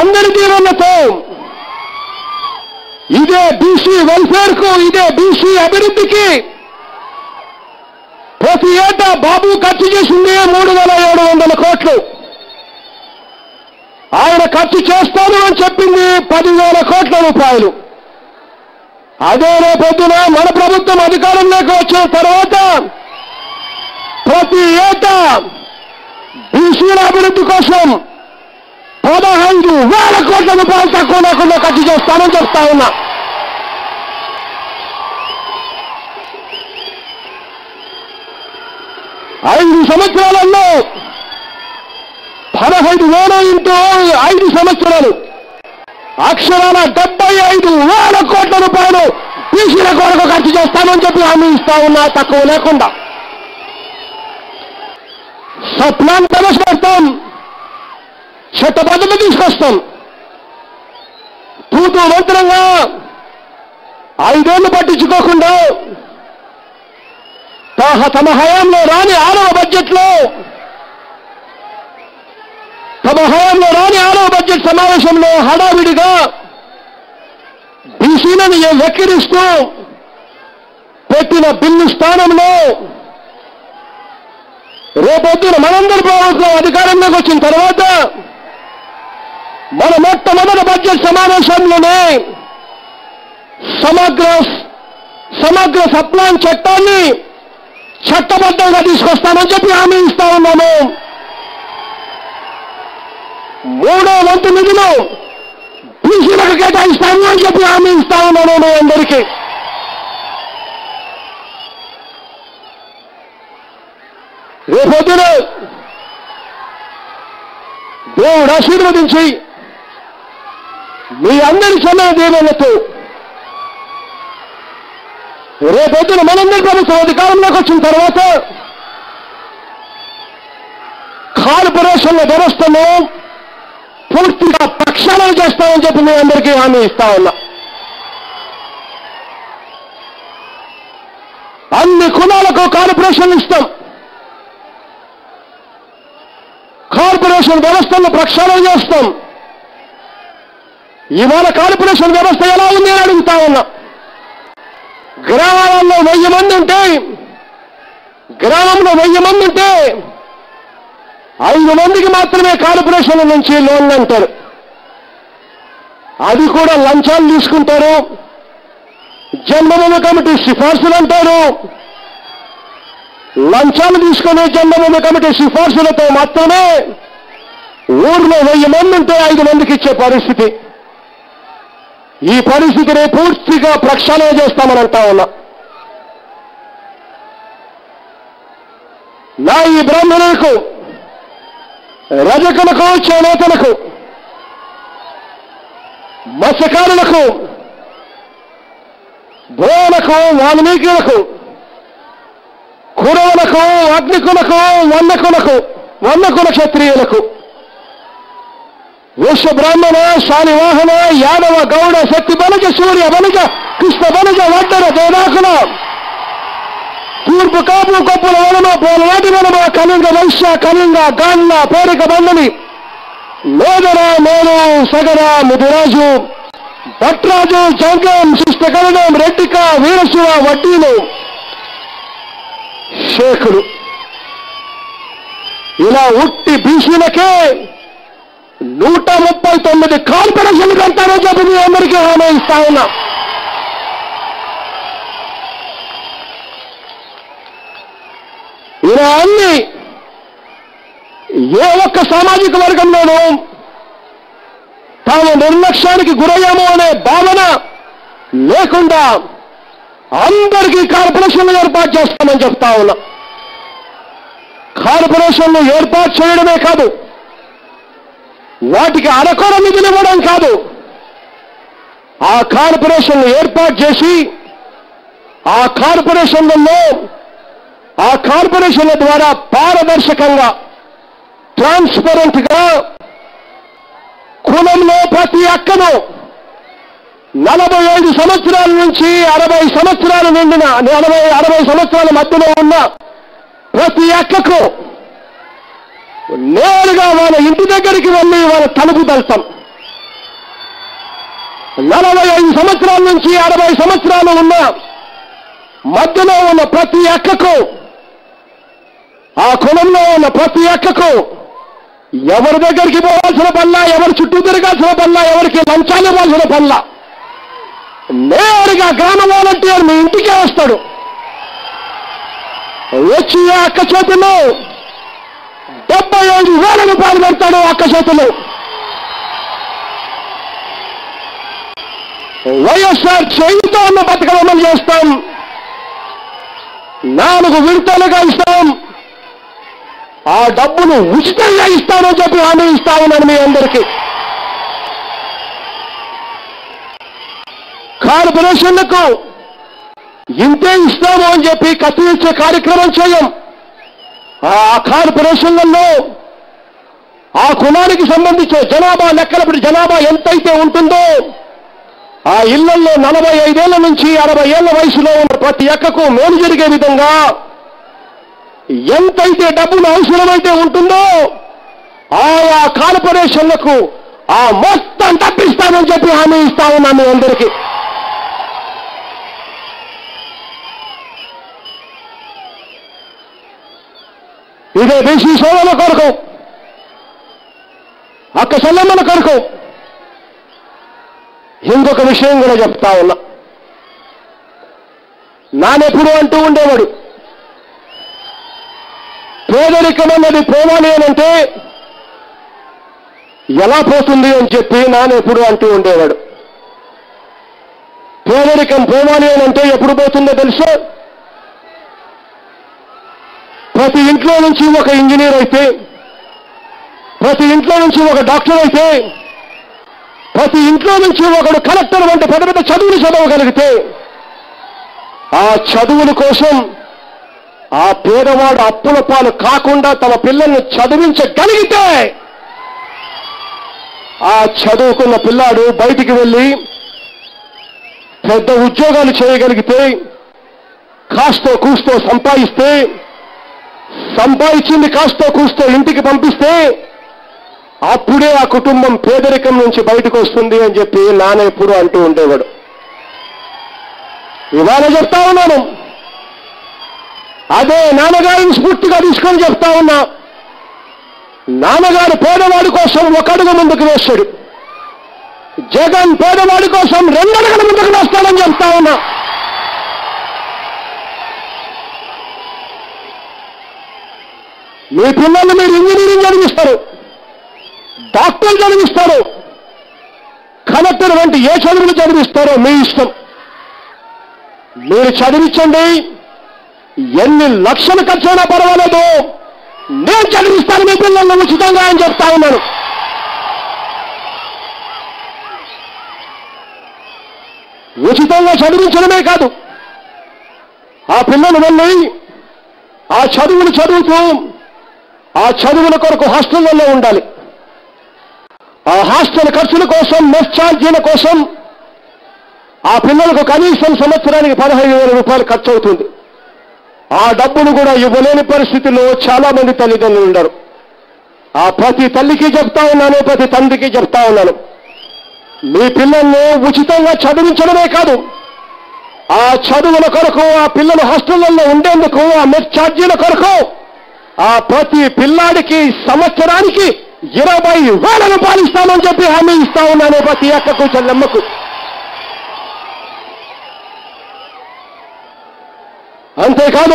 అందరి దీవెనతో ఇదే BC welfare కు ఇదే బీసీ అభివృద్ధికి ప్రతి ఏటా బాబు ఖర్చు చేసింది మూడు వేల ఏడు వందల కోట్లు ఆయన ఖర్చు చేస్తాను అని చెప్పింది పదివేల కోట్ల రూపాయలు అదే రేపొద్దున మన ప్రభుత్వం అధికారంలోకి వచ్చిన తర్వాత ప్రతి ఏటా బీసీల అభివృద్ధి కోసం పదహైదు వేల కోట్ల రూపాయలు తక్కువ లేకుండా ఖర్చు చేస్తానని చెప్తా ఉన్నా ఐదు సంవత్సరాలలో పదహైదు వేల ఇంటూ ఐదు సంవత్సరాలు అక్షరాల డెబ్బై ఐదు వేల కోట్ల రూపాయలు బీసీల కొరకు ఖర్చు చేస్తామని చెప్పి హామీ ఇస్తా ఉన్నా తక్కువ లేకుండా సప్లాన్ ప్రవేశపెడతాం చట్టబద్ధత తీసుకొస్తాం తూతూ మంత్రంగా ఐదేళ్లు పట్టించుకోకుండా తా- తమ హయాంలో రాని ఆరవ బడ్జెట్లో తమ హయాంలో రాని ఆరవ బడ్జెట్ సమావేశంలో హడావిడిగా బీసీలను వెక్కిరిస్తూ పెట్టిన బిల్లు స్థానంలో రేపొద్దున మనందరి ప్రభుత్వం అధికారంలోకి వచ్చిన తర్వాత మన మొట్టమొదటి బడ్జెట్ సమావేశంలోనే సమగ్ర సమగ్ర సప్లాన్ చట్టాన్ని చట్టబద్ధంగా తీసుకొస్తామని చెప్పి హామీ ఇస్తా ఉన్నాము మూడో వంతు నిధులు బీసీలకు కేటాయిస్తాము అని చెప్పి హామీ ఇస్తా ఉన్నాను మీ అందరికీ రేపొద్దున దేవుడు ఆశీర్వదించి మీ అందరి సమయ దీవెనతో రేపొద్దున మనందరి ప్రభుత్వం అధికారంలోకి వచ్చిన తర్వాత కార్పొరేషన్ల వ్యవస్థను పూర్తిగా ప్రక్షాళన చేస్తామని చెప్పి మీ అందరికీ హామీ ఇస్తా ఉన్నా అన్ని కులాలకు కార్పొరేషన్లు ఇస్తాం కార్పొరేషన్ వ్యవస్థను ప్రక్షాళన చేస్తాం ఇవాళ కార్పొరేషన్ వ్యవస్థ ఎలా ఉంది అని అడుగుతా ఉన్నా గ్రామాలలో వెయ్యి మంది ఉంటే గ్రామంలో వెయ్యి మంది ఉంటే ఐదు మందికి మాత్రమే కార్పొరేషన్ల నుంచి లోన్లు అంటారు అది కూడా లంచాలు తీసుకుంటారు జన్మభూమి కమిటీ సిఫార్సులు అంటారు లంచాలు తీసుకునే జన్మభూమి కమిటీ సిఫార్సులతో మాత్రమే ఊర్లో వెయ్యి మంది ఉంటే ఐదు మందికి ఇచ్చే పరిస్థితి ఈ పరిస్థితిని పూర్తిగా ప్రక్షాళన చేస్తామని అంటా ఉన్నా నా ఈ బ్రాహ్మణులకు రజకులకు చేనేతలకు మత్స్యకారులకు భోలకు వాల్మీకులకు కురవులకు అగ్నికులకు వన్నకులకు వన్నకుల క్షత్రియులకు వృష బ్రాహ్మణ శాలివాహన యాదవ గౌడ శక్తి బలజ సూర్య బలజ కృష్ణ బలజ వడ్డర దేదాకుల తూర్పు కాపు కొప్పుల వనమ పోలనాటి వనమ కళింగ వైశ్య కళింగ గాన్న పేరిక బంధని మేదర మేలు సగర ముదిరాజు భట్రాజు జంగం శిష్టకరణం రెడ్డిక వీరశివ వడ్డీలు షేకులు ఇలా ఉట్టి బీసీలకే నూట ముప్పై తొమ్మిది కార్పొరేషన్లు కడతారని చెప్పి మీ అందరికీ హామీ ఇస్తా ఉన్నా ఇలా అన్ని ఏ ఒక్క సామాజిక వర్గంలోనూ తాము నిర్లక్ష్యానికి గురయ్యాము అనే భావన లేకుండా అందరికీ కార్పొరేషన్లు ఏర్పాటు చేస్తామని చెప్తా ఉన్నా కార్పొరేషన్లు ఏర్పాటు చేయడమే కాదు వాటికి అరకొర నిధులు ఇవ్వడం కాదు ఆ కార్పొరేషన్లు ఏర్పాటు చేసి ఆ కార్పొరేషన్లలో ఆ కార్పొరేషన్ల ద్వారా పారదర్శకంగా ట్రాన్స్పరెంట్ గా కులంలో ప్రతి అక్కను నలభై ఐదు సంవత్సరాల నుంచి అరవై సంవత్సరాలు నిండిన నలభై అరవై సంవత్సరాల మధ్యలో ఉన్న ప్రతి అక్కకు నేరుగా వాళ్ళ ఇంటి దగ్గరికి వెళ్ళి వాళ్ళ తలుపు తలుతాం నలభై ఐదు సంవత్సరాల నుంచి అరవై సంవత్సరాలు ఉన్న మధ్యలో ఉన్న ప్రతి అక్కకు ఆ కులంలో ఉన్న ప్రతి అక్కకు ఎవరి దగ్గరికి పోవాల్సిన పనుల ఎవరి చుట్టూ తిరగాల్సిన పనుల ఎవరికి లంచాలు ఇవ్వాల్సిన పనుల నేరుగా గ్రామ వాలంటీర్ మీ ఇంటికే వస్తాడు వచ్చి ఆ అక్క చేతిలో డెబ్బై ఐదు వేల రూపాయలు పెడతాడు అక్క చేతిలో వైఎస్ఆర్ చేయుతో ఉన్న పథకం అమలు చేస్తాం నాలుగు విడతలుగా ఇస్తాం ఆ డబ్బును ఉచితంగా ఇస్తానని చెప్పి హామీ ఇస్తా ఉన్నాను మీ అందరికీ కార్పొరేషన్లకు ఇంతే ఇస్తాము అని చెప్పి కత్తిరించే కార్యక్రమం చేయం ఆ కార్పొరేషన్లలో ఆ కులానికి సంబంధించిన జనాభా లెక్కలప్పుడు జనాభా ఎంతైతే ఉంటుందో ఆ ఇళ్లలో నలభై ఐదేళ్ల నుంచి అరవై ఏళ్ల వయసులో ఉన్న ప్రతి ఎక్కకు మేలు జరిగే విధంగా ఎంతైతే డబ్బులు అవసరమైతే ఉంటుందో ఆయా కార్పొరేషన్లకు ఆ మొత్తం తప్పిస్తామని చెప్పి హామీ ఇస్తా ఉన్నాను మీ అందరికీ ఇదే బీసీ సోదరుల కొరకు అక్క చెల్లెమ్మల కొరకు ఇంకొక విషయం కూడా చెప్తా ఉన్నా నానెప్పుడు అంటూ ఉండేవాడు పేదరికం అన్నది పోవాలి అని అంటే ఎలా పోతుంది అని చెప్పి నానెప్పుడు అంటూ ఉండేవాడు పేదరికం పోవాలి అని అంటే ఎప్పుడు పోతుందో తెలుసు ప్రతి ఇంట్లో నుంచి ఒక ఇంజనీర్ అయితే ప్రతి ఇంట్లో నుంచి ఒక డాక్టర్ అయితే ప్రతి ఇంట్లో నుంచి ఒకడు కలెక్టర్ వంటి పెద్ద పెద్ద చదువులు చదవగలిగితే ఆ చదువుల కోసం ఆ పేదవాడు అప్పుల పాలు కాకుండా తమ పిల్లల్ని చదివించగలిగితే ఆ చదువుకున్న పిల్లాడు బయటికి వెళ్ళి పెద్ద ఉద్యోగాలు చేయగలిగితే కాస్తో కూస్తో సంపాదిస్తే సంపాదించింది కాస్తో కూస్తో ఇంటికి పంపిస్తే అప్పుడే ఆ కుటుంబం పేదరికం నుంచి బయటకు వస్తుంది అని చెప్పి నాన్న ఎప్పుడు అంటూ ఉండేవాడు ఇవాళ చెప్తా ఉన్నాను అదే నాన్నగారిని స్ఫూర్తిగా తీసుకొని చెప్తా ఉన్నా నాన్నగారు పేదవాడి కోసం ఒక అడుగు ముందుకు వేస్తాడు జగన్ పేదవాడి కోసం రెండు అడుగుల ముందుకు వేస్తాడని చెప్తా ఉన్నా మీ పిల్లల్ని మీరు ఇంజనీరింగ్ చదివిస్తారు డాక్టర్ చదివిస్తారు కలెక్టర్ వంటి ఏ చదువులు చదివిస్తారో మీ ఇష్టం మీరు చదివించండి ఎన్ని లక్షలు ఖర్చైనా పర్వాలేదు నేను చదివిస్తాను మీ పిల్లల్ని ఉచితంగా అని చెప్తా ఉన్నాను ఉచితంగా చదివించడమే కాదు ఆ పిల్లలు వెళ్ళి ఆ చదువులు చదువుతూ ఆ చదువుల కొరకు హాస్టళ్లలో ఉండాలి ఆ హాస్టల్ ఖర్చుల కోసం మెస్ ఛార్జీల కోసం ఆ పిల్లలకు కనీసం సంవత్సరానికి పదహైదు వేల రూపాయలు ఖర్చు అవుతుంది ఆ డబ్బును కూడా ఇవ్వలేని పరిస్థితిలో చాలా మంది తల్లిదండ్రులు ఉండరు ఆ ప్రతి తల్లికి చెప్తా ఉన్నాను ప్రతి తండ్రికి చెప్తా ఉన్నాను మీ పిల్లల్ని ఉచితంగా చదివించడమే కాదు ఆ చదువుల కొరకు ఆ పిల్లలు హాస్టళ్లలో ఉండేందుకు ఆ మెస్ ఛార్జీల కొరకు ఆ ప్రతి పిల్లాడికి సంవత్సరానికి ఇరవై వేల రూపాయలు ఇస్తామని చెప్పి హామీ ఇస్తా ఉన్నాను ప్రతి అక్కకు చెల్లెమ్మకు అంతేకాదు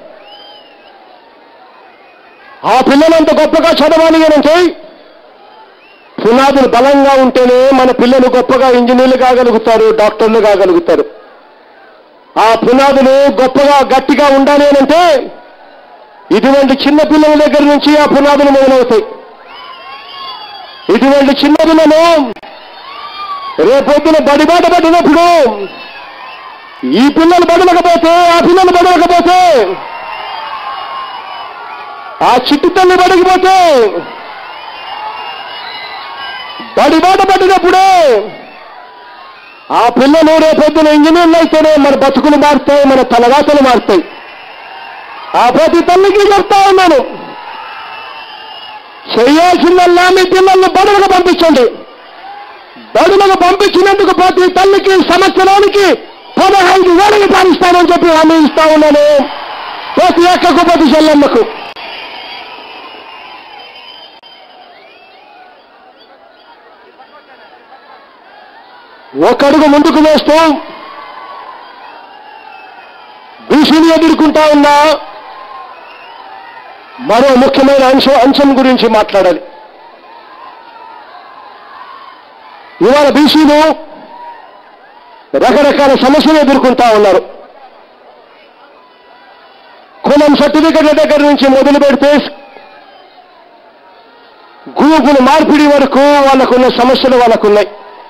ఆ పిల్లలంత గొప్పగా చదవాలి అంటే పునాదులు బలంగా ఉంటేనే మన పిల్లలు గొప్పగా ఇంజనీర్లు కాగలుగుతారు డాక్టర్లు కాగలుగుతారు ఆ పునాదులు గొప్పగా గట్టిగా ఉండాలి అంటే ఇటువంటి చిన్న పిల్లల దగ్గర నుంచి ఆ పునాదులు మొదలవుతాయి ఇటువంటి చిన్న పిల్లలు రేపొద్దున బడిబాట పడినప్పుడు ఈ పిల్లలు బడలకపోతే ఆ పిల్లలు బడలకపోతే ఆ చిట్టి తల్లి బడిగిపోతే బడిబాట పడినప్పుడే ఆ పిల్లలు రేపొద్దున ఇంజనీర్లు అయితేనే మన బతుకులు మారుతాయి మన తలవాతలు మారుతాయి ఆ ప్రతి తల్లికి చెప్తా ఉన్నాను చేయాల్సిందల్లా మీ పిల్లల్ని బడులకు పంపించండి బడులకు పంపించినందుకు ప్రతి తల్లికి సంవత్సరానికి పదహైదు వేలకు పాలిస్తానని చెప్పి హామీ ఇస్తా ఉన్నాను ప్రతి అక్కకు ప్రతి చెల్లెమ్మకు ఒక అడుగు ముందుకు వేస్తూ బీసీని ఎదుర్కొంటా ఉన్న మరో ముఖ్యమైన అంశం అంశం గురించి మాట్లాడాలి ఇవాళ బీసీలు రకరకాల సమస్యలు ఎదుర్కొంటా ఉన్నారు కులం సర్టిఫికెట్ల దగ్గర నుంచి మొదలు పెడితే గ్రూపుల మార్పిడి వరకు వాళ్ళకున్న సమస్యలు వాళ్ళకున్నాయి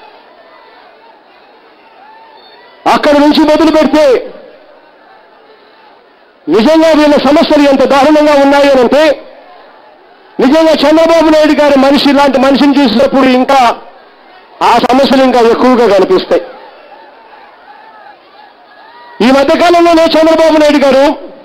అక్కడి నుంచి మొదలు పెడితే నిజంగా వీళ్ళ సమస్యలు ఎంత దారుణంగా ఉన్నాయి అని అంటే నిజంగా చంద్రబాబు నాయుడు గారి మనిషి లాంటి మనిషిని చూసినప్పుడు ఇంకా ఆ సమస్యలు ఇంకా ఎక్కువగా కనిపిస్తాయి ఈ మధ్యకాలంలోనే చంద్రబాబు నాయుడు గారు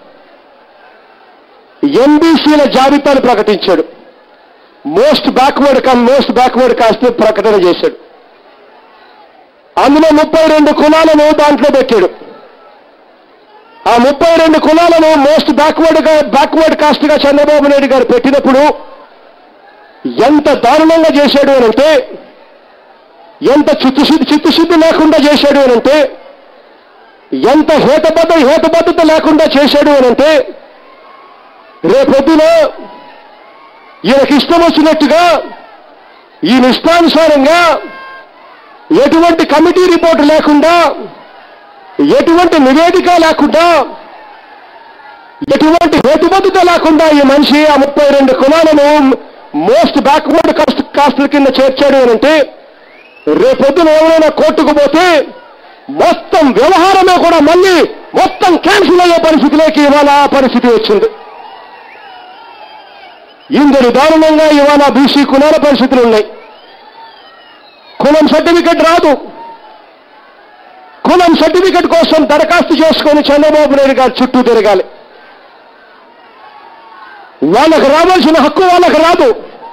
ఎంబీసీల జాబితాను ప్రకటించాడు most backward cum most backward caste ప్రకటన చేశాడు అందులో ముప్పై రెండు కులాలను దాంట్లో పెట్టాడు ఆ ముప్పై రెండు కులాలను మోస్ట్ బ్యాక్వర్డ్ గా బ్యాక్వర్డ్ కాస్ట్ గా చంద్రబాబు నాయుడు గారు పెట్టినప్పుడు ఎంత దారుణంగా చేశాడు అనంటే ఎంత చిత్తుశుద్ధి చిత్తుశుద్ధి లేకుండా చేశాడు అనంటే ఎంత హేతబద్ధ హేతబద్ధత లేకుండా చేశాడు అనంటే రేపొద్దున ఈయనకి ఇష్టం వచ్చినట్టుగా ఈయన ఇష్టానుసారంగా ఎటువంటి కమిటీ రిపోర్ట్ లేకుండా ఎటువంటి నివేదిక లేకుండా ఎటువంటి హేతుబద్ధత లేకుండా ఈ మనిషి ఆ ముప్పై రెండు కులాలను మోస్ట్ బ్యాక్వర్డ్ కాస్ట్ కాస్ట్ల కింద చేర్చాడు అని అంటే రేపొద్దున ఎవరైనా కోర్టుకు పోతే మొత్తం వ్యవహారమే కూడా మళ్ళీ మొత్తం క్యాన్సిల్ అయ్యే పరిస్థితిలోకి ఇవాళ ఆ పరిస్థితి వచ్చింది ఇందరి దారుణంగా ఇవాళ బీసీ కులాల పరిస్థితులు ఉన్నాయి కులం సర్టిఫికెట్ రాదు కులం సర్టిఫికెట్ కోసం దరఖాస్తు చేసుకొని చంద్రబాబు నాయుడు గారు చుట్టూ తిరగాలి వాళ్ళకు రావాల్సిన హక్కు వాళ్ళకు రాదు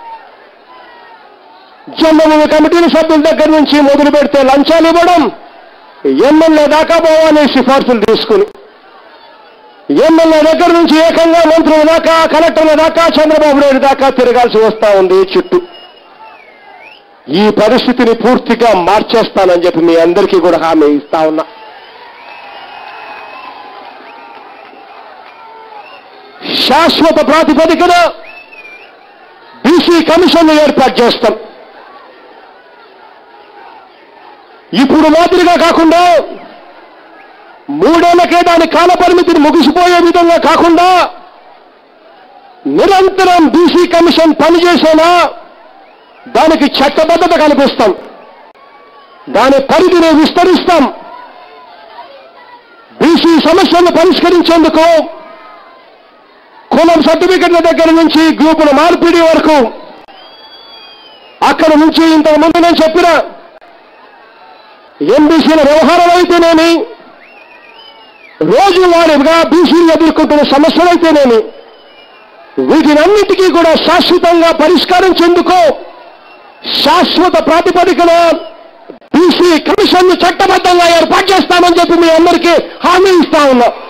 జన్మభూమి కమిటీల సభ్యుల దగ్గర నుంచి మొదలు పెడితే లంచాలు ఇవ్వడం ఎమ్మెల్యే దాకా పోవాలి సిఫార్సులు తీసుకుని ఎమ్మెల్యే దగ్గర నుంచి ఏకంగా మంత్రుల దాకా కలెక్టర్ల దాకా చంద్రబాబు నాయుడు దాకా తిరగాల్సి వస్తా ఉంది చుట్టూ ఈ పరిస్థితిని పూర్తిగా మార్చేస్తానని చెప్పి మీ అందరికీ కూడా హామీ ఇస్తా ఉన్నా శాశ్వత ప్రాతిపదికన బీసీ కమిషన్ ఏర్పాటు చేస్తాం ఇప్పుడు మాదిరిగా కాకుండా మూడేళ్లకే దాని కాల పరిమితిని ముగిసిపోయే విధంగా కాకుండా నిరంతరం బీసీ కమిషన్ పనిచేసేలా దానికి చట్టబద్ధత కల్పిస్తాం దాని పరిధిని విస్తరిస్తాం బీసీ సమస్యలను పరిష్కరించేందుకు కులం సర్టిఫికెట్ల దగ్గర నుంచి గ్రూపుల మార్పిడి వరకు అక్కడ నుంచి ఇంతకు ముందు నేను చెప్పిన ఎంబీసీల వ్యవహారం అయితేనేమి రోజువారీగా బీసీలు ఎదుర్కొంటున్న సమస్యలైతేనేమి వీటినన్నిటికీ కూడా శాశ్వతంగా పరిష్కారం చెందుకో శాశ్వత ప్రాతిపదికన బీసీ కమిషన్ చట్టబద్ధంగా ఏర్పాటు చేస్తామని చెప్పి మీ అందరికీ హామీ ఇస్తా ఉన్నా